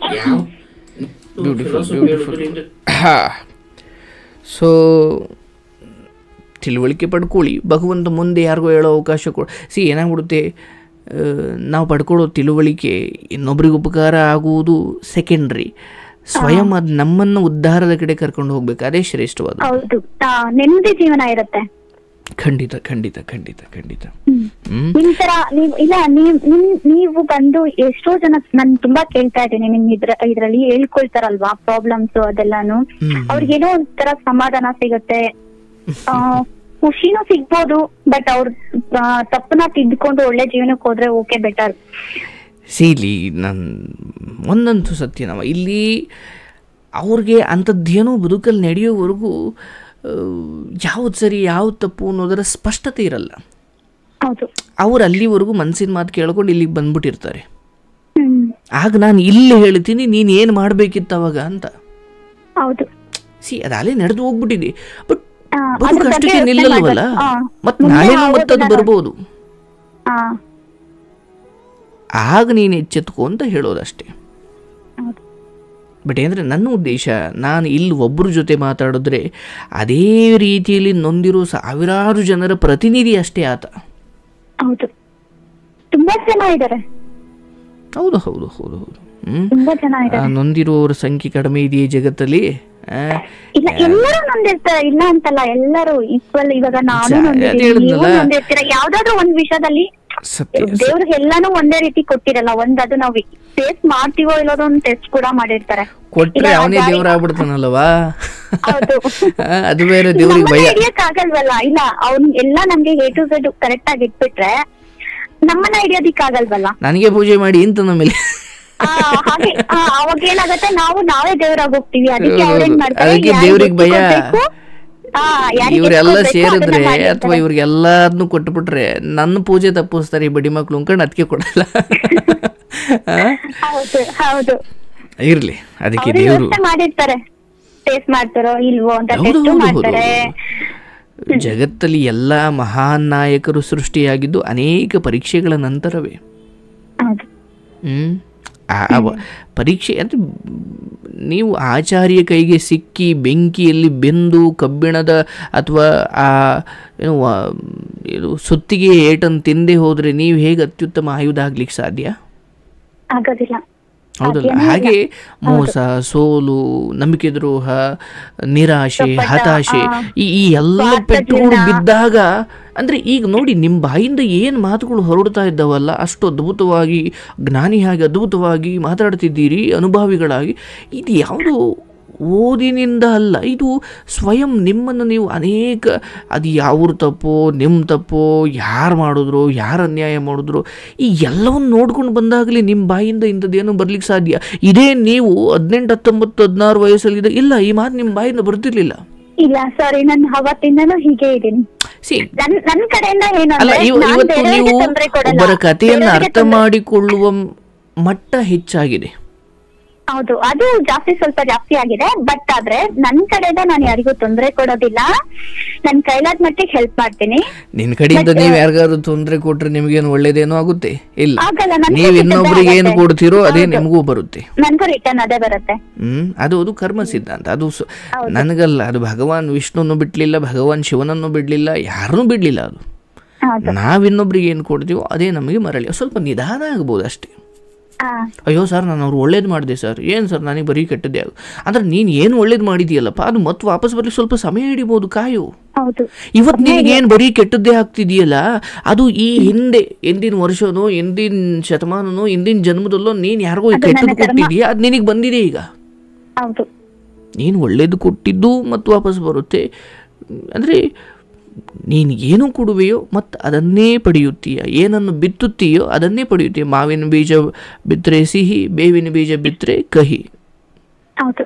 ಸೊ ತಿಳುವಳಿಕೆ ಪಡ್ಕೊಳ್ಳಿ ಭಗವಂತ ಮುಂದೆ ಯಾರಿಗೂ ಹೇಳೋ ಅವಕಾಶ ಕೊಡು ಸಿ ಏನಾಗ್ಬಿಡುತ್ತೆ ಆ, ನಾವು ಪಡ್ಕೊಳ್ಳೋ ತಿಳುವಳಿಕೆ ಇನ್ನೊಬ್ರಿಗೆ ಉಪಕಾರ ಆಗುವುದು ಸೆಕೆಂಡ್ರಿ ಸ್ವಯಂ ಅದು ನಮ್ಮನ್ನು ಉದ್ಧಾರದ ಕಡೆ ಕರ್ಕೊಂಡು ಹೋಗ್ಬೇಕು ಅದೇ ಶ್ರೇಷ್ಠವಾದ ಹೌದು ಆ, ನೆಮ್ಮದಿ ಜೀವನ ಇರುತ್ತೆ ಖಂಡಿತ ಖಂಡಿತ ಖಂಡಿತ ಖಂಡಿತ ಹ್ಮ್. ಹ್ಮ್ ನಿಮ್ ತರ ನೀವ್ ಇಲ್ಲ ನೀವ್ ನಿಮ್- ನೀವು ಬಂದು ಎಷ್ಟೋ ಜನ ನಾನ್ ತುಂಬಾ ಕೇಳ್ತಾ ಇದ್ದೀನಿ ನಿಮ್ ಇದ್ರ ಇದ್ರಲ್ಲಿ ಹೇಳ್ಕೊಳ್ತಾರಲ್ವಾ ಪ್ರಾಬ್ಲಮ್ಸ್ ಅದೆಲ್ಲಾನು ಹ್ಮ್. ಅವ್ರಿಗೇನೋ ಒಂಥರ ಸಮಾಧಾನ ಸಿಗುತ್ತೆ ಆ, ಖುಷಿನೂ ಸಿಗ್ಬೋದು ಬಟ್ ಅವ್ರ ಆ, ತಪ್ಪನ್ನ ತಿದ್ದುಕೊಂಡು ಒಳ್ಳೆ ಜೀವನಕ್ಕೆ ಹೋದ್ರೆ ಓಕೆ ಬೆಟರ್ ಸಿ ಇಲ್ಲಿ ನಾನು ಒಂದಂತೂ ಸತ್ಯ ನಾವು ಇಲ್ಲಿ ಅವ್ರಿಗೆ ಅಂಥದ್ದೇನೋ ಬದುಕಲ್ಲಿ ನಡೆಯೋವರೆಗೂ ಯಾವ್ದು ಸರಿ ಯಾವ್ದು ತಪ್ಪು ಅನ್ನೋದರ ಸ್ಪಷ್ಟತೆ ಇರಲ್ಲ ಹೌದು ಅವ್ರು ಅಲ್ಲಿವರೆಗೂ ಮನಸ್ಸಿನ ಮಾತು ಕೇಳ್ಕೊಂಡು ಇಲ್ಲಿಗೆ ಬಂದ್ಬಿಟ್ಟಿರ್ತಾರೆ ಹ್ಮ್ ಆಗ ನಾನು ಇಲ್ಲಿ ಹೇಳ್ತೀನಿ ನೀನು ಏನು ಮಾಡಬೇಕಿತ್ತು ಅವಾಗ ಅಂತ ಹೌದು ಸಿ ಅದು ಅಲ್ಲೇ ನಡೆದು ಹೋಗ್ಬಿಟ್ಟಿದೆ ಬಟ್ ಆ, ಬದುಕು ಅದ್ರ ಬಗ್ಗೆ ಅಷ್ಟಕ್ಕೆ ಯೋಚ್ನೆ ನಿಲ್ಲಲ್ವಲ್ಲ ಮಾಡ್ಬೇಕು. ಆ, ಮತ್ತು ಮುಂದೆ ನಾಳೆನೂ ಯಾವಾಗ ಮತ್ತದು ನಾನು- ಬರ್ಬೋದು ಆ, ಆಗ ನೀನು ಎಚ್ಚೆತ್ಕೊ ಅಂತ ಹೇಳೋದಷ್ಟೇ ಹೌದು. ಬಟ್ ಏನಂದರೆ ನನ್ನ ಉದ್ದೇಶ ನಾನು ಇಲ್ಲಿ ಒಬ್ಬರ ಜೊತೆ ಮಾತಾಡಿದ್ರೆ ಅದೇ ರೀತಿಯಲ್ಲಿ ನೊಂದಿರೋ ಸಾವಿರಾರು ಜನರ ಪ್ರತಿನಿಧಿ ಅಷ್ಟೇ ಆತ ಹೌದು ತುಂಬಾ ಜನ ಇದಾರೆ ಹೌದು ಹೌದು ಹೌದು ಹೌದು ಹ್ಮ್ ತುಂಬಾ ಜನ ಆ ಇದಾರೆ ನೊಂದಿರೋರ ಸಂಖ್ಯೆ ಕಡಿಮೆ ಇದೆಯೇ ಜಗತ್ತಲ್ಲಿ ಆ, ಇಲ್ಲ ಎಲ್ಲರೂ ನೊಂದಿರ್ತಾರೆ ಇಲ್ಲ ಅಂತಲ್ಲ ಎಲ್ಲರೂ ಈಕ್ವಲ್ ಇವಾಗ ನಾನು ಅದೇ ನೊಂದಿದ್ದೀನಿ ನೀವು ಹೇಳಿದ್ನಲ್ಲ. ನೊಂದಿರ್ತೀರ ಯಾವ್ದಾದ್ರು ಒಂದ್ ವಿಷಯದಲ್ಲಿ ಸತ್ಯ ದೇವ್ರಿಗೆ ಎಲ್ಲಾನು ಒಂದೇ ರೀತಿ ಕೊಟ್ಟಿರಲ್ಲ ಒಂದ್ ಅದು ನಾವು ಫೇಸ್ ಮಾಡ್ತೀವೋ ಇಲ್ಲೋದೋ ಒಂದ್ ಟೆಸ್ಟ್ ಕೂಡ ಮಾಡಿರ್ತಾರೆ ಕೊಟ್ರೆ ಇಲ್ಲ, ಅವನೇ ದಾರಿ- ದೇವರಾಗ್ಬಿಡ್ತಾನಲ್ವಾ ಹೌದು. ಆ, ಅದು ಬೇರೆ ದೇವ್ರಿಗೆ ಭಯ ಹಿಡಿಯಕ್ ಆಗಲ್ವಲ್ಲ ಇಲ್ಲ ಅವ್ನ್ ಎಲ್ಲ ನಮ್ಗೆ ಎ ಟು ಝೆಡ್ ಕರೆಕ್ಟ್ ಆಗಿ ಇಟ್ಬಿಟ್ರೆ ನಮ್ಮನ್ನ ಹಿಡಿಯೋದಿಕ್ ಆಗಲ್ವಲ್ಲ ನನಗೆ ಪೂಜೆ ಮಾಡಿ ಅಂತ ನಮ್ಮಲ್ಲಿ ಆ, ಹಾಗೆ ಆ, ಅವಾಗ ಏನಾಗತ್ತೆ ನಾವು ನಾವೇ ದೇವ್ರಾಗ್ ಹೋಗ್ತೀವಿ ಅದಕ್ಕೆ ಹೌದು, ಅವ್ರೇನ್ ಮಾಡ್ತಾರೆ ಅದಕ್ಕೆ ಯಾರಿಗ್ ದೇವ್ರಿಗೆ ಭಯ. ಎತ್ಕೊಬೇಕು, ಆ, ಯಾರಿಗ್ ಇವರೆಲ್ಲ ಎತ್ಕೊಬೇಕು ಅದನ್ನ ಸೇರಿದ್ರೆ ಮಾಡಿರ್ತಾರೆ. ಅಥವಾ ಇವ್ರಿಗೆಲ್ಲದನ್ನು ಕೊಟ್ಬಿಟ್ರೆ ನನ್ನ ಪೂಜೆ ತಪ್ಪಿಸ್ತಾರೆ ಈ ಬಡಿ ಮಕ್ಳು ಅನ್ಕೊಂಡು ಅದಕ್ಕೆ ಕೊಡಲ್ಲ ಆ? ಹೌದು ಹೌದು ಇರ್ಲಿ ಅದಕ್ಕೆ ಅವ್ರು ದೇವರು ವ್ಯವಸ್ಥೆ ಮಾಡಿರ್ತಾರೆ ಟೇಸ್ಟ್ ಮಾಡ್ತಾರೋ ಇಲ್ವೋ ಅಂತ ಹೌದು, ಟೆಸ್ಟ್ ಹೌದು, ಮಾಡ್ತಾರೆ ಜಗತ್ತಲ್ಲಿ ಎಲ್ಲ ಮಹಾನ್ ನಾಯಕರು ಸೃಷ್ಟಿಯಾಗಿದ್ದು ಅನೇಕ ಪರೀಕ್ಷೆಗಳ ನಂತರವೇ ಹೌದು ಹ್ಮ್ ಆ- ಆ ವ- ಪರೀಕ್ಷೆ ಅಂದರೆ ನೀವು ಆಚಾರ್ಯ ಕೈಗೆ ಸಿಕ್ಕಿ ಬೆಂಕಿಯಲ್ಲಿ ಬೆಂದು ಕಬ್ಬಿಣದ ಅಥವಾ ಆ ಏನು ವ- ಇದು ಸುತ್ತಿಗೆ ಏಟನ್ನು ತಿಂದೇ ಹೋದರೆ ನೀವು ಹೇಗೆ ಅತ್ಯುತ್ತಮ ಆಯುಧ ಆಗ್ಲಿಕ್ಕೆ ಸಾಧ್ಯ ಆಗೋದಿಲ್ಲ ಹೌದಲ್ಲ ಹಾಗೆ ಮೋಸ ಸೋಲು ನಂಬಿಕೆ ದ್ರೋಹ ನಿರಾಶೆ ಹತಾಶೆ ಈ ಈ ಎಲ್ಲ ಪೆಟ್ಟುಗಳು ಬಿದ್ದಾಗ ಅಂದ್ರೆ ಈಗ ನೋಡಿ ನಿಮ್ಮ ಬಾಯಿಂದ ಏನು ಮಾತುಗಳು ಹೊರಡ್ತಾ ಇದ್ದಾವಲ್ಲ ಅಷ್ಟು ಅದ್ಭುತವಾಗಿ ಜ್ಞಾನಿ ಹಾಗೆ ಅದ್ಭುತವಾಗಿ ಮಾತಾಡ್ತಿದ್ದೀರಿ ಅನುಭವಿಗಳಾಗಿ ಇದು ಯಾವುದು ಓದಿನಿಂದ ಅಲ್ಲ ಇದು ಸ್ವಯಂ ನಿಮ್ಮನ್ನು ನೀವು ಅನೇಕ ಅದು ಯಾವ್ರ ತಪ್ಪೋ ನಿಮ್ಮ ತಪ್ಪೋ ಯಾರು ಮಾಡಿದ್ರು ಯಾರು ಅನ್ಯಾಯ ಮಾಡಿದ್ರು ಈ ಎಲ್ಲವನ್ನು ನೋಡ್ಕೊಂಡು ಬಂದಾಗಲೇ ನಿಮ್ಮ ಬಾಯಿಂದ ಇಂಥದ್ದೇನು ಬರ್ಲಿಕ್ಕೆ ಸಾಧ್ಯ ಇದೇ ನೀವು ಹದಿನೆಂಟು ಹತ್ತೊಂಬತ್ತು ಹದಿನಾರು ವಯಸ್ಸಲ್ಲಿದ್ದ ಇಲ್ಲ ಈ ಮಾತು ನಿಮ್ಮ ಬಾಯಿಂದ ಬರ್ತಿರ್ಲಿಲ್ಲ ಇಲ್ಲ ಸಾರಿ ನಾನು ಅವತ್ತಿಂದನೂ ಹೀಗೆ ಇದ್ದೀನಿ ಸಿ ನನ್ ನನ್ ಕಡೆಯಿಂದ ಏನು ಅಲ್ಲ ಅಂದ್ರೆ ಇವ- ನಾನ್ ಇವತ್ತು ಬೇರೆಯವ್ರಿಗೆ ನೀವು ತೊಂದ್ರೆ ಕೊಡಲ್ಲ. ಒಬ್ಬರ ಕಥೆಯನ್ನು ಬೇರೆಯವ್ರಿಗೆ ಅರ್ಥ ತೊಂದ್ರೆ- ಮಾಡಿಕೊಳ್ಳುವ ಮಟ್ಟ ಹೆಚ್ಚಾಗಿದೆ ಹೌದು ಅದು ಜಾಸ್ತಿ ಸ್ವಲ್ಪ ಜಾಸ್ತಿ ಆಗಿದೆ ಬಟ್ ಆದ್ರೆ ನನ್ ಕಡೆಯಿಂದ ನಾನು ಯಾರಿಗೂ ತೊಂದರೆ ಕೊಡೋದಿಲ್ಲ ನನ್ ಕೈಲಾದ ಮಟ್ಟಿಗೆ ಹೆಲ್ಪ್ ಮಾಡ್ತೀನಿ ನಿನ್ನ ಕಡೆಯಿಂದ ನೀವು ಯಾರಿಗಾದ್ರು ತೊಂದರೆ ಕೊಟ್ರೆ ನಿಮಗೇನು ಒಳ್ಳೇದೇನೋ ಆಗುತ್ತೆ ಇಲ್ಲ ಆಗಲ್ಲ ನನ್ಗೂ ನೀವು ಇನ್ನೊಬ್ರಿಗೆ ಏನು ಸಿದ್ಧ ಕೊಡ್ತೀರೋ ಅದೇ ಹೌದು. ನಿಮಗೂ ಬರುತ್ತೆ ನನ್ಗೂ ರಿಟರ್ನ್ ಅದೇ ಬರುತ್ತೆ ಹ್ಮ್ ಅದು ಅದು ಕರ್ಮ ಸಿದ್ಧಾಂತ ಅದು ಸು- ನನಗಲ್ಲ ಅದು ಭಗವಾನ್ ವಿಷ್ಣುವನ್ನು ಬಿಡ್ಲಿಲ್ಲ ಭಗವಾನ್ ಶಿವನನ್ನು ಬಿಡ್ಲಿಲ್ಲ ಯಾರನ್ನೂ ಬಿಡ್ಲಿಲ್ಲ ಅದು ಹೌದು ನಾವಿನ್ನೊಬ್ರಿಗೆ ಏನು ಕೊಡ್ತೀವೋ ಅದೇ ನಮಗೆ ಮರಳಿ ಸ್ವಲ್ಪ ನಿಧಾನ ಆಗ್ಬೋದು ಅಷ್ಟೇ ಆ, ಅಯ್ಯೋ ಸರ್ ನಾನು ಅವ್ರು ಒಳ್ಳೇದು ಮಾಡಿದೆ ಸರ್ ಏನು ಸರ್ ನನಗೆ ಬರೀ ಕೆಟ್ಟದ್ದೇ ಆಗ ಅಂದ್ರೆ ನೀನು ಏನು ಒಳ್ಳೇದು ಮಾಡಿದೆಯಲ್ಲಪ್ಪ ಅದು ಮತ್ತೆ ವಾಪಸ್ ಬರ್ಲಿಕ್ಕೆ ಸ್ವಲ್ಪ ಸಮಯ ಹಿಡಿಬೋದು ಕಾಯು ಹೌದು ಇವತ್ತು ನಿನಗೇನು ಬರೀ ಕೆಟ್ಟದ್ದೇ ಆಗ್ತಿದೆಯಲ್ಲ ಅದು ಈ ಹಿಂದೆ ಎಂದಿನ ವರ್ಷನೋ ಎಂದಿನ ಶತಮಾನನೋ ಎಂದಿನ ಜನ್ಮದಲ್ಲೋ ನೀನು ಯಾರಿಗೋ ಕೆಟ್ಟದ್ದು ಕೊಟ್ಟಿದೀಯಾ ಅದು ನಿನಗೆ ಬಂದಿದೆ ಈಗ ಹೌದು ನೀನು ಒಳ್ಳೇದು ಕೊಟ್ಟಿದ್ದು ಮತ್ತು ವಾಪಸ್ ಬರುತ್ತೆ ಅಂದರೆ ನೀನು ಏನು ಕೊಡುವೆಯೋ ಮತ್ತು ಅದನ್ನೇ ಪಡೆಯುತ್ತೀಯ ಏನನ್ನು ಬಿತ್ತುತ್ತೀಯೋ ಅದನ್ನೇ ಪಡೆಯುತ್ತೀಯ ಮಾವಿನ ಬೀಜ ಬಿತ್ತರೆ ಸಿಹಿ ಬೇವಿನ ಬೀಜ ಬಿತ್ತರೆ ಕಹಿ ಹೌದು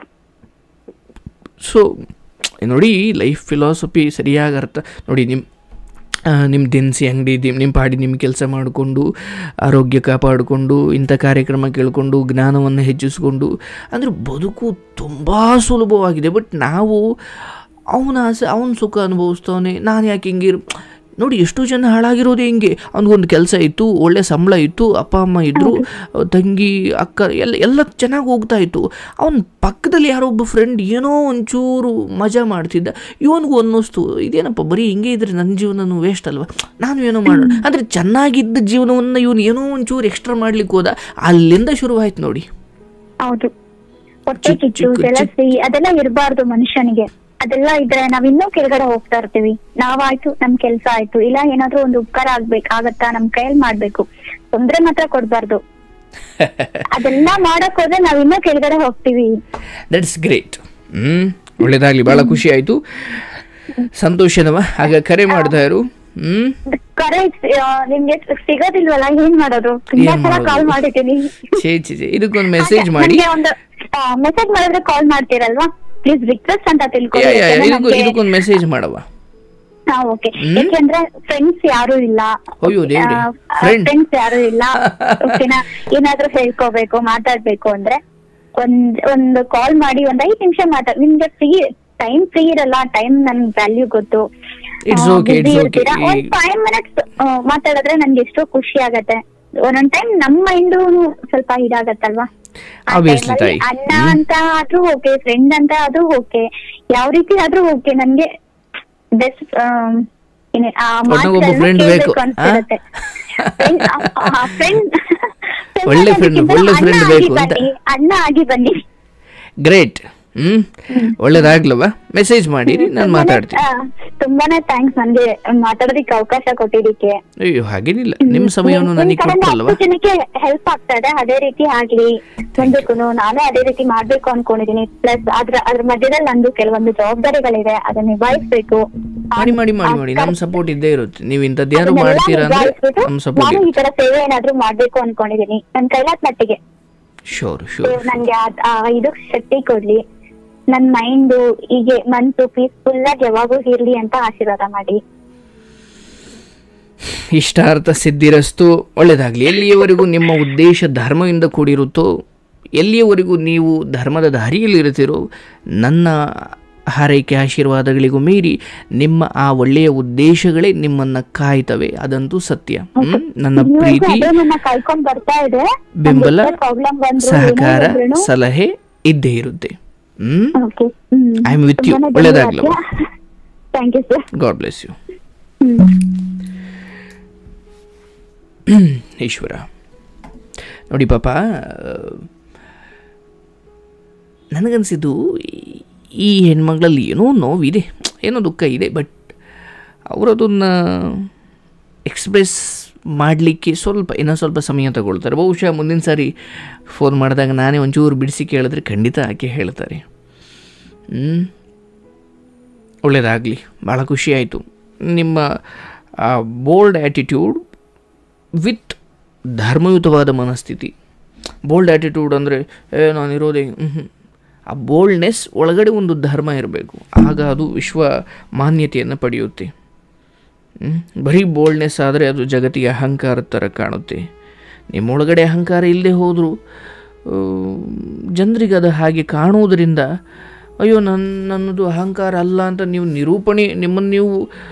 ಸೊ ನೋಡಿ ಲೈಫ್ ಫಿಲಾಸಫಿ ಸರಿಯಾಗಿ ಅರ್ಥ ನೋಡಿ ನಿಮ್ಮ ನಿಮ್ಮ ದಿನಸಿ ಅಂಗಡಿ ನಿಮ್ಮ ಪಾಡಿ ನಿಮ್ಮ ಕೆಲಸ ಮಾಡಿಕೊಂಡು ಆರೋಗ್ಯ ಕಾಪಾಡಿಕೊಂಡು ಇಂಥ ಕಾರ್ಯಕ್ರಮ ಕೇಳಿಕೊಂಡು ಜ್ಞಾನವನ್ನು ಹೆಚ್ಚಿಸ್ಕೊಂಡು ಅಂದರೆ ಬದುಕು ತುಂಬ ಸುಲಭವಾಗಿದೆ ಬಟ್ ನಾವು ಅವನ ಆಸೆ ಅವನ ಸುಖ ಅನುಭವಿಸ್ತವನೆ ನಾನು ಯಾಕೆ ಹಿಂಗಿರ್ ನೋಡಿ ಎಷ್ಟು ಜನ ಹಾಳಾಗಿರೋದೇ ಹಿಂಗೆ ಅವ್ನಿಗೊಂದು ಕೆಲಸ ಇತ್ತು ಒಳ್ಳೆ ಸಂಬಳ ಇತ್ತು ಅಪ್ಪ ಅಮ್ಮ ಇದ್ದರು ತಂಗಿ ಅಕ್ಕ ಎಲ್ಲ ಎಲ್ಲ ಚೆನ್ನಾಗಿ ಹೋಗ್ತಾ ಇತ್ತು ಅವನ ಪಕ್ಕದಲ್ಲಿ ಯಾರೋ ಒಬ್ಬ ಫ್ರೆಂಡ್ ಏನೋ ಒಂಚೂರು ಮಜಾ ಮಾಡ್ತಿದ್ದ ಇವನಿಗೂ ಅನ್ನಿಸ್ತು ಇದೇನಪ್ಪ ಬರೀ ಹಿಂಗೆ ಇದ್ರೆ ನನ್ನ ಜೀವನನೂ ವೇಸ್ಟ್ ಅಲ್ವಾ ನಾನು ಏನೋ ಮಾಡೋಣ ಅಂದರೆ ಚೆನ್ನಾಗಿದ್ದ ಜೀವನವನ್ನು ಇವನು ಏನೋ ಒಂಚೂರು ಎಕ್ಸ್ಟ್ರಾ ಮಾಡ್ಲಿಕ್ಕೆ ಹೋದ ಅಲ್ಲಿಂದ ಶುರುವಾಯ್ತು ನೋಡಿ ಹೌದು ಹೊಟ್ಟೆ ಚಿಕ್ಕ- ಕಿಚ್ಚು ಚಿಕ್ಕ- ಜಲಸಿ ಅದೆಲ್ಲ ಇರಬಾರ್ದು ಮನುಷ್ಯನಿಗೆ ಅದೆಲ್ಲ ಇದ್ರೆ ನಾವ್ ಇನ್ನೂ ಕೆಳಗಡೆ ಹೋಗ್ತಾ ಇರ್ತೀವಿ ನಾವಾಯ್ತು ನಮ್ ಕೆಲ್ಸ ಆಯ್ತು ಇಲ್ಲ ಏನಾದ್ರೂ ಒಂದು ಉಪಕಾರ ಆಗ್ಬೇಕು ಆಗತ್ತಾ ನಮ್ ಕೈಯಲ್ಲಿ ಮಾಡ್ಬೇಕು ತೊಂದ್ರೆ ಮಾತ್ರ ಕೊಡ್ಬಾರ್ದು ಅದೆಲ್ಲ ಮಾಡಕ್ ಹೋದ್ರೆ ನಾವ್ ಇನ್ನೂ ಕೆಳಗಡೆ ಹೋಗ್ತೀವಿ ದಟ್ಸ್ ಗ್ರೇಟ್ ಹ್ಞೂ ಒಳ್ಳೇದಾಗಲಿ ಭಾಳ ಖುಷಿ ಆಯಿತು ಸಂತೋಷನವ ಆಗ ಕರೆ ಮಾಡ್ತಾ ಇರು ಹ್ಞೂ ಕರೆ ಆ, ನಿಮ್ಗೆ ಸಿಗೋದಿಲ್ವಲ್ಲ ಏನ್ ಮಾಡೋದು ತುಂಬಾ ಏನ್ ಸಲ ಮಾಡೋದು? ಕಾಲ್ ಮಾಡಿದ್ದೀನಿ ಛೇ ಛೇ ಛೇ ಇದಕ್ಕೊಂದು ಮೆಸೇಜ್ ಮಾಡಿ ನಮ್ಗೆ ಒಂದು ಮೆಸೇಜ್ ಮಾಡಿದ್ರೆ ಕಾಲ್ ಮಾಡ್ತೀರಲ್ವಾ ಪ್ಲೀಸ್ ರಿಕ್ವೆಸ್ಟ್ ಅಂತ ಯಾ ತಿಳ್ಕೊಳ್ಳಿ ಯಾ ಯಾ, ಯಾಕಂದ್ರೆ ಇದಕ್ಕೂ ನಮ್ಗೆ- ಇದಕ್ಕೊಂದು ಮೆಸೇಜ್ ಮಾಡವ ಹಾ ಓಕೆ ಯಾಕೆಂದ್ರೆ ಫ್ರೆಂಡ್ಸ್ ಯಾರು ಇಲ್ಲ ಅಯ್ಯೋ ದೇವ್ರೆ, friend? ಫ್ರೆಂಡ್ಸ್ ಯಾರು ಇಲ್ಲ ಓಕೆನಾ ಏನಾದ್ರೂ ಹೇಳ್ಕೋಬೇಕು ಮಾತಾಡ್ಬೇಕು ಅಂದ್ರೆ ಒಂದ್ ಒಂದು ಕಾಲ್ ಮಾಡಿ ಒಂದ್ ಐದ್ ನಿಮಿಷ ಮಾತಾಡ್ ನಿಮ್ಗೆ ಫ್ರೀ ಟೈಮ್ ಫ್ರೀ ಇರಲ್ಲ ಟೈಮ್ ನನ್ ವ್ಯಾಲ್ಯೂ ಗೊತ್ತು It's ಆ, okay, busy it's okay. ಇರ್ತೀರಾ. ಒಂದ್ ಈ- ಫೈವ್ ಮಿನಿಟ್ಸ್ ಮಾತಾಡಿದ್ರೆ ನನ್ಗೆ ಎಷ್ಟೋ ಖುಷಿ ಆಗತ್ತೆ ಒಂದೊಂದ್ ಟೈಮ್ ನಮ್ಮ ಮೈಂಡು ಸ್ವಲ್ಪ ಇದಾಗತ್ತಲ್ವಾ ಆ Obviously, time ಅಲ್ಲಿ ತಾಯಿ. ಅಣ್ಣ ಅಂತ ಆದ್ರೂ ಓಕೆ ಫ್ರೆಂಡ್ ಅಂತ ಆದ್ರೂ ಓಕೆ ಯಾವ ರೀತಿ ಆದ್ರೂ ಓಕೆ ನನ್ಗೆ ಬೆಸ್ಟ್ ಒಟ್ನಾಗೊಬ್ಬ friend ಬೇಕು. ಆ? ಒಳ್ಳೆ friend, ಒಳ್ಳೆ friend ಬೇಕು ಅಂತ. ಅಣ್ಣ ಆಗಿ ಬನ್ನಿ ಗ್ರೇಟ್ ಹ್ಞೂ ಒಳ್ಳೇದಾಗ್ಲವ ಮೆಸೇಜ್ ಮಾಡಿರಿ ನಾನು ಮಾತಾಡ್ತೀನಿ ಆ, ತುಂಬಾನೇ ಥ್ಯಾಂಕ್ಸ್ ನನ್ಗೆ ಮಾತಾಡೋದಿಕ್ಕೆ ಅವಕಾಶ ಕೊಟ್ಟಿದ್ದಕ್ಕೆ ಅಯ್ಯೋ ಹಾಗೇನಿಲ್ಲ ನಿಮ್ಮ ಸಮಯವನ್ನು ನಿಮ್ ನನಗೆ ಕಡೆಯಿಂದ ಕೊಟ್ಟಲ್ವಾ ಹತ್ತು ಜನಕ್ಕೆ ಹೆಲ್ಪ್ ಆಗ್ತಾ ಇದೆ ಅದೇ ರೀತಿ ಆಗ್ಲಿ ಮುಂದಕ್ಕೂನು ನಾನೇ ಅದೇ ರೀತಿ ಮಾಡ್ಬೇಕು ಅನ್ಕೊಂಡಿದೀನಿ ಪ್ಲಸ್ ಅದ್ರ ಅದ್ರ ಮಧ್ಯದಲ್ಲಿ ನಂದು ಕೆಲವೊಂದು ಜವಾಬ್ದಾರಿಗಳಿದೆ ಅದನ್ನ ನಿಭಾಯಿಸ್ಬೇಕು ಮಾಡಿ ಮಾಡಿ ಮಾಡಿ ಮಾಡಿ ನಮ್ಮ ಸಪೋರ್ಟ್ ಇದ್ದೇ ಇರುತ್ತೆ ನೀವು ಇಂಥದ್ದೇನಾದ್ರು ಅದನ್ನೆಲ್ಲ ಮಾಡ್ತೀರಾ ಅಂದ್ರೆ ನಿಭಾಯಿಸ್ಬಿಟ್ಟು ನಮ್ಮ ಸಪೋರ್ಟ್ ನಾನು ಇರುತ್ತೆ ಈ ತರ ಸೇವೆ ಏನಾದ್ರೂ ಮಾಡ್ಬೇಕು ಅನ್ಕೊಂಡಿದೀನಿ ನನ್ ಕೈಲಾದ ಮಟ್ಟಿಗೆ ಶೋರ್ ಶೋರ್ ದೇವ್ರು ನನ್ಗೆ ಆ- ಆ ಇದು ಶಕ್ತಿ ಕೊಡ್ಲಿ ನನ್ ಮೈಂಡ್ ಹೀಗೆ ಮನ್ಸು ಪೀಸ್ಫುಲ್ ಆಗಿ ಯಾವಾಗೂ ಇರ್ಲಿ ಅಂತ ಆಶೀರ್ವಾದ ಮಾಡಿ ಇಷ್ಟಾರ್ಥ ಸಿದ್ಧಿರಸ್ತು ಒಳ್ಳೆಯದಾಗಲಿ ಎಲ್ಲಿಯವರೆಗೂ ನಿಮ್ಮ ಉದ್ದೇಶ ಧರ್ಮದಿಂದ ಕೂಡಿರುತ್ತೋ ಎಲ್ಲಿಯವರೆಗೂ ನೀವು ಧರ್ಮದ ದಾರಿಯಲ್ಲಿರುತ್ತೀರೋ ನನ್ನ ಹಾರೈಕೆ ಆಶೀರ್ವಾದಗಳಿಗೂ ಮೀರಿ ನಿಮ್ಮ ಆ ಒಳ್ಳೆಯ ಉದ್ದೇಶಗಳೇ ನಿಮ್ಮನ್ನು ಕಾಯ್ತವೆ ಅದಂತೂ ಸತ್ಯ ಹ್ಮ್? ನನ್ನ ಇವಾಗ್ಲೂ ಪ್ರೀತಿ ಅದೇ ನನ್ನ ಕಾಯ್ಕೊಂಡ್ ಬರ್ತಾ ಇದೆ ಬೆಂಬಲ ಪ್ರಾಬ್ಲಮ್ ಬಂದ್ರು ಸಹಕಾರ ಸಲಹೆ ಇದ್ದೇ ಇರುತ್ತೆ hmm okay I am with you ಒಳ್ಳೆಯದಾಗಲಿ thank you sir God bless you hmm Ishwara ನೋಡಿ ಪಾಪ ನನಗನ್ಸಿದ್ದು ಈ- ಈ ಹೆಣ್ಮಗಳಲ್ಲಿ ಏನೋ ನೋವಿದೆ ಏನೋ ದುಃಖ ಇದೆ ಬಟ್ ಅವರದನ್ನು ಎಕ್ಸ್ಪ್ರೆಸ್ ಮಾಡಲಿಕ್ಕೆ ಸ್ವಲ್ಪ ಇನ್ನೂ ಸ್ವಲ್ಪ ಸಮಯ ತಗೊಳ್ತಾರೆ ಬಹುಶಃ ಮುಂದಿನ ಸಾರಿ ಫೋನ್ ಮಾಡಿದಾಗ ನಾನೇ ಒಂಚೂರು ಬಿಡಿಸಿ ಕೇಳಿದ್ರೆ ಖಂಡಿತ ಆಕೆ ಹೇಳ್ತಾರೆ ಹ್ಞೂ ಒಳ್ಳೆಯದಾಗಲಿ ಭಾಳ ಖುಷಿ ಆಯಿತು ನಿಮ್ಮ ಆ ಬೋಲ್ಡ್ ಆ್ಯಟಿಟ್ಯೂಡ್ ವಿತ್ ಧರ್ಮಯುತವಾದ ಮನಸ್ಥಿತಿ ಬೋಲ್ಡ್ ಆ್ಯಟಿಟ್ಯೂಡ್ ಅಂದರೆ ಏ ನಾನು ಇರೋದೇ ಹ್ಞೂ ಆ ಬೋಲ್ಡ್ನೆಸ್ ಒಳಗಡೆ ಒಂದು ಧರ್ಮ ಇರಬೇಕು ಆಗ ಅದು ವಿಶ್ವ ಮಾನ್ಯತೆಯನ್ನು ಪಡೆಯುತ್ತೆ ಹ್ಮ್? ಬರೀ ಬೋಲ್ಡ್ನೆಸ್ ಆದರೆ ಅದು ಜಗತ್ತಿಗೆ ಅಹಂಕಾರದ ಥರ ಕಾಣುತ್ತೆ ನಿಮ್ಮೊಳಗಡೆ ಅಹಂಕಾರ ಇಲ್ಲದೆ ಹೋದರೂ ಜನರಿಗೆ ಅದು ಹಾಗೆ ಕಾಣುವುದರಿಂದ ಅಯ್ಯೋ ನನ್ನ ನನ್ನದು ಅಹಂಕಾರ ಅಲ್ಲ ಅಂತ ನೀವು ನಿರೂಪಣೆ ನಿಮ್ಮನ್ನು ನೀವು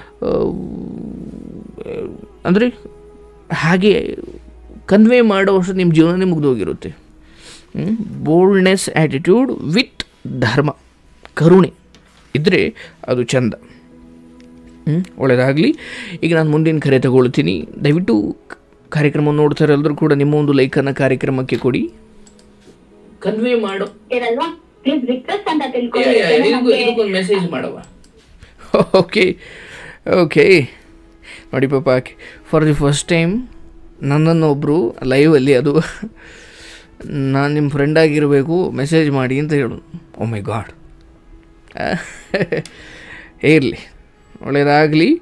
ಅಂದರೆ ಹಾಗೆ ಕನ್ವೆ ಮಾಡೋವಷ್ಟು ನಿಮ್ಮ ಜೀವನನೇ ಮುಗಿದೋಗಿರುತ್ತೆ ಬೋಲ್ಡ್ನೆಸ್ ಆ್ಯಟಿಟ್ಯೂಡ್ ವಿತ್ ಧರ್ಮ ಕರುಣೆ ಇದ್ದರೆ ಅದು ಚಂದ ಹ್ಞೂ ಒಳ್ಳೆಯದಾಗಲಿ ಈಗ ನಾನು ಮುಂದಿನ ಕರೆ ತಗೊಳ್ತೀನಿ ದಯವಿಟ್ಟು ಕ- ಕಾರ್ಯಕ್ರಮ ನೋಡ್ತಾರೆ ಎಲ್ಲರೂ ಕೂಡ ನಿಮ್ಮ ಒಂದು ಲೈಕನ್ನು ಕಾರ್ಯಕ್ರಮಕ್ಕೆ ಕೊಡಿ ಕನ್ವೆ ಮಾಡೋ ಇರಲ್ವಾ ಪ್ಲೀಸ್ ರಿಕ್ವೆಸ್ಟ್ ಅಂತ ಇದಕ್ಕೊಂದು ಮೆಸೇಜ್ ಮಾಡವ ಓಕೆ ಓಕೆ ನೋಡಿ ಪಾಪ ಫಾರ್ ದಿ ಫಸ್ಟ್ ಟೈಮ್ ನನ್ನನ್ನು ಒಬ್ಬರು ಲೈವಲ್ಲಿ ಅದು ನಾನು ನಿಮ್ಮ ಫ್ರೆಂಡ್ ಆಗಿರಬೇಕು ಮೆಸೇಜ್ ಮಾಡಿ ಅಂತ ಹೇಳು ಓ ಮೈ ಗಾಡ್ ಇರಲಿ ಒಳ್ಳೆಯದಾಗಲಿ